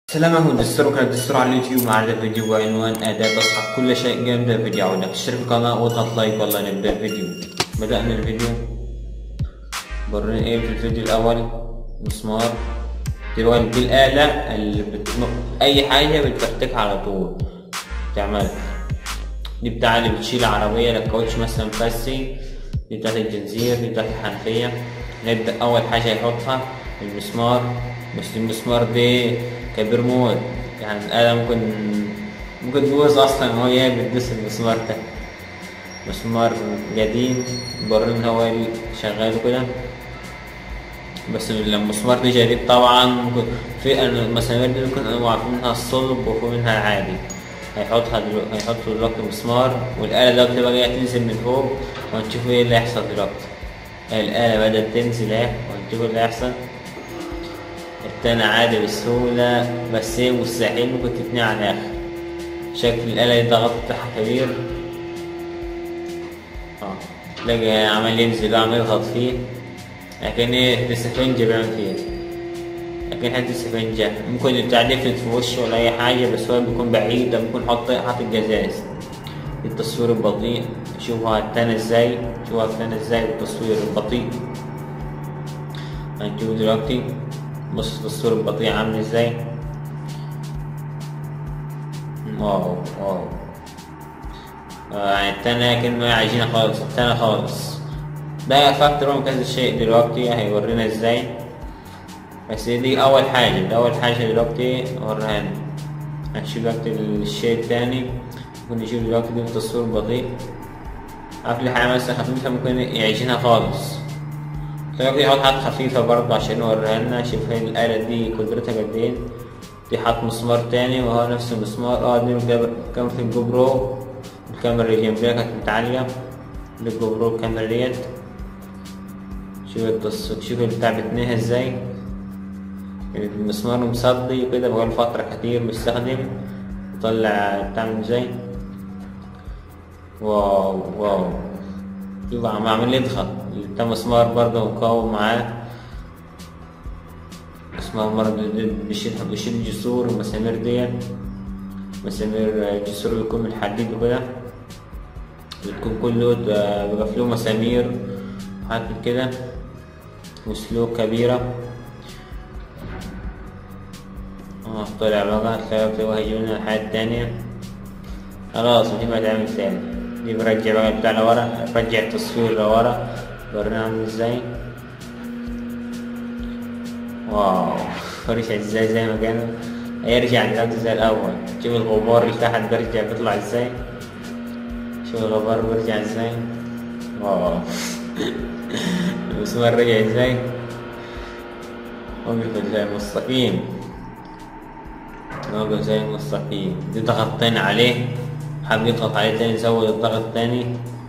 سلام عليكم دستور كان دستور على اليوتيوب مع هذا الفيديو بعنوان أداة تصحح كل شيء جامد الفيديو عودك اشترك في القناة واضغط لايك والله نبدأ الفيديو بدأنا الفيديو برنا ايه في الفيديو الأول مسمار دلوقتي دي الآلة اللي بتم... أي حاجة بتفرتكها على طول تعملها دي بتاع اللي بتشيل عربية للكاوتش مثلا مفسي دي بتاعت الجنزير دي بتاعت الحنفية نبدأ أول حاجة يحطها المسمار بس المسمار ده كبير موت يعني الآلة ممكن ممكن تبوظ أصلا وهو جاي بتدوس المسمار ده مسمار قديم برن هو اللي شغال كده بس المسمار ده جديد طبعا ممكن في المسامير دي ممكن انواع في منها الصلب وفي منها العادي هيحطها دلوقتي هيحطوا دلوقتي مسمار والآلة دلوقتي بقى جاية تنزل من فوق وهنشوف ايه اللي هيحصل دلوقتي الآلة بدأت تنزل اهي وهنشوف اللي هيحصل التاني عادي بسهولة بس هي مستحيل ممكن تتني على الآخر شكل الآلة الضغط بتاعها كبير اه تلاقي عمال ينزل وعمال يضغط فيه لكن ايه السفنجة بيعمل فيه لكن حتى السفنجة ممكن البتاع دي يفلت في وشه ولا أي حاجة بس هو بيكون بعيد أو بيكون حاطط حاطط جزاز التصوير البطيء شوفوا التاني ازاي شوفوا التاني ازاي بالتصوير البطيء هنشوف دلوقتي بص التصوير البطيء عامل ازاي واو واو يعني التاني كأنه عايزين خالص التاني خالص ده فاكتور كذا شيء دلوقتي هيورينا ازاي بس دي أول حاجة ده أول حاجة دلوقتي ورانا هنشوف دلوقتي الشيء التاني ممكن نشوف دلوقتي دي التصوير البطيء قبل حاجة مثلا خفيفة ممكن يعيشينها خالص دلوقتي يحط حاجات خفيفة برضه عشان يوريها لنا شوف هي الآلة دي قدرتها قد ايه دي حط مسمار تاني وهو نفس المسمار اه دي كاميرا الجو برو الكاميرا اللي جنبيها كانت متعالية دي الجو برو الكاميرا ديت شوف التصوير شوف البتاع بتنيها ازاي المسمار مصدي كده بقاله فترة كتير مستخدم طلع بتاع من ازاي واو واو شوف عم عامل يضغط ده مسمار برضه مقاوم معاه مسمار برضه بيشيل بيشيل الجسور المسامير ديت مسامير جسور بيكون من الحديد وكده بتكون كله بيبقى فيه مسامير وحاجات كده وسلوك كبيرة اه طلع بقى تلاقي هيجيبلنا الحاجة التانية خلاص دي ما تعمل تاني دي برجع بقى بتاع لورا برجع التصوير لورا ورينا عامل ازاي واو رجع ازاي زي ما كان هيرجع دلوقتي زي الاول شوف الغبار اللي تحت بيرجع بيطلع ازاي شوف الغبار بيرجع ازاي واو المسمار رجع ازاي وقف زي المستقيم وقف زي المستقيم دي ضغطتين عليه حاب يضغط عليه تاني يزود الضغط تاني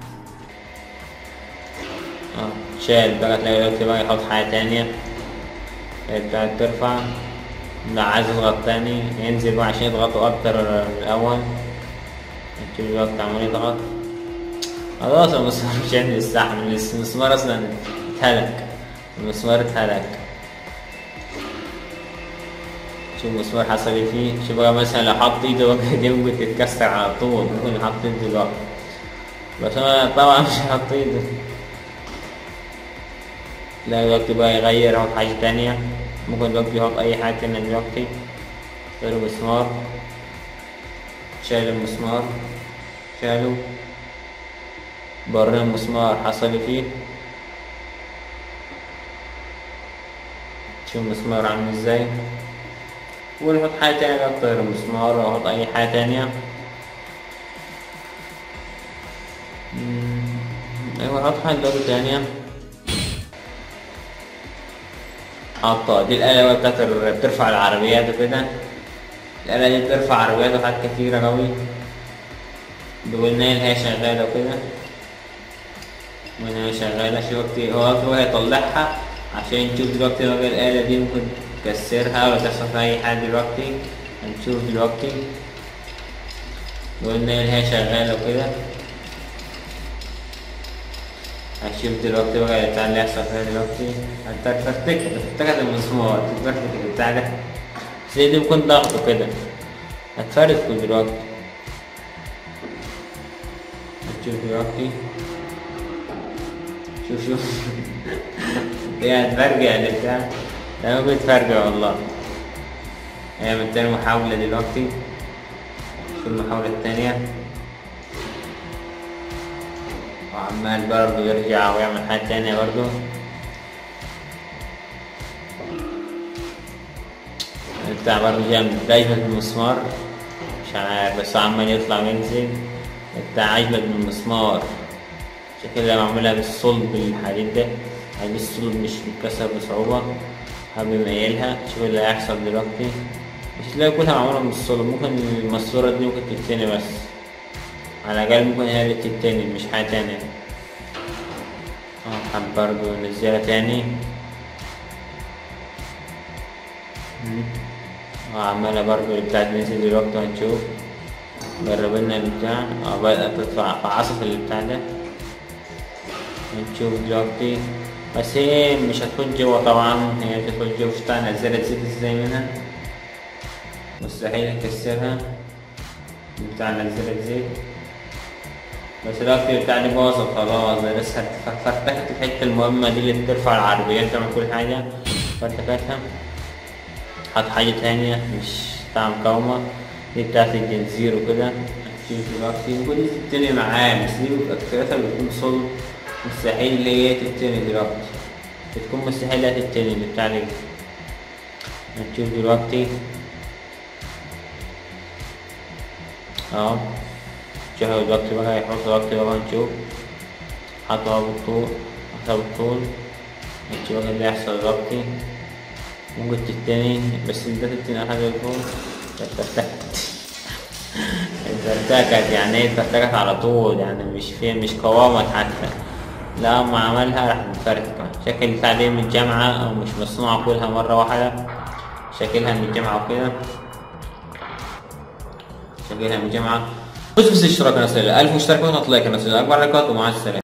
اه شال بقى تلاقي دلوقتي بقى يحط حاجة تانية بتاعت ترفع لا عايز يضغط تاني ينزل بقى عشان يضغطوا أكتر من الأول نشوف دلوقتي عمال يضغط خلاص المسمار مش عندي يستحمل المسمار أصلا اتهلك المسمار اتهلك شوف المسمار حصل ايه فيه شوف بقى مثلا لو حط ايده بقى دي ممكن تتكسر على طول ممكن يحط ايده بقى بس انا طبعا مش هحط ايده لا دلوقتي بقى يغير يحط حاجة تانية ممكن دلوقتي يحط أي حاجة تانية دلوقتي غير المسمار شايل المسمار شاله برا المسمار حصل فيه شوف المسمار عامل ازاي ونحط حاجة تانية غير المسمار أو أحط أي حاجة تانية أيوة أحط حاجة دلوقتي تانية حاطة دي الآلة بتاعت بترفع العربيات وكده الآلة دي بترفع عربيات وحاجات كتيرة أوي بقولنا هي شغالة وكده وهنا هي شغالة شوف وقت هو هو هيطلعها عشان نشوف دلوقتي بقى الآلة دي ممكن تكسرها ولا تحصل فيها أي حاجة دلوقتي هنشوف دلوقتي قلنا هي شغالة وكده هنشوف دلوقتي بقى البتاع اللي هيحصل فيها دلوقتي هتفرتك تفتكت المسمار تفرتك البتاع ده زي دي بكون ضغطه كده هتفردكوا دلوقتي هتشوف دلوقتي شوف شوف دي هتفرجع البتاع ده ممكن تفرجع والله هي من تاني محاولة دلوقتي شوف المحاولة التانية وعمال برضه يرجع ويعمل حاجة تانية برضه بتاع برضه جامد ده أجمد من المسمار مش عارف بس هو عمال يطلع وينزل بتاع أجمد من المسمار شكلها معمولة بالصلب الحديد ده يعني الصلب مش بيتكسر بصعوبة حابب يميلها شوف اللي هيحصل دلوقتي مش هتلاقي كلها معمولة من الصلب ممكن الماسورة دي ممكن تتني بس على الأقل ممكن هي اللي تتني مش حاجة تانية اه حاب برضه ننزلها تاني مم. وعمالة برضه البتاع تنزل دلوقتي هنشوف جرب لنا البتاع اه بدأت تطلع في عصف البتاع ده هنشوف دلوقتي بس هي مش هتكون جوا طبعا هي هتدخل جوا شفتها نزلت زيت ازاي منها مستحيل اكسرها البتاع نزلت زيت بس دلوقتي البتاع دي باظت خلاص ده لسه فرتكت الحتة المهمة دي اللي بترفع العربيات تعمل كل حاجة فرتكتها حط حاجة تانية مش بتاع مقاومة دي بتاعت الجنزير وكده هتشوف دلوقتي ممكن دي تتني معاه بس دي أكترتها بتكون صلب مستحيل اللي هي تتني دلوقتي بتكون مستحيل هي تتني اللي بتاع دي هتشوف دلوقتي اهو شوف دلوقتي بقى يحط دلوقتي بقى نشوف حطها بالطول حطها بالطول نشوف بقى اللي هيحصل دلوقتي ممكن تتني بس انت تتني حاجة يكون اتفتكت اتفتكت يعني ايه اتفتكت على طول يعني مش في مش قوامت حتى لا ما عملها راح متفرتكة شكل البتاع دي من الجامعة أو مش مصنوعة كلها مرة واحدة شكلها من الجامعة وكده شكلها من الجامعة بس بس اشتراك نسل ألف مشترك وتطلع لايك نسل أكبر لايكات ومع السلامة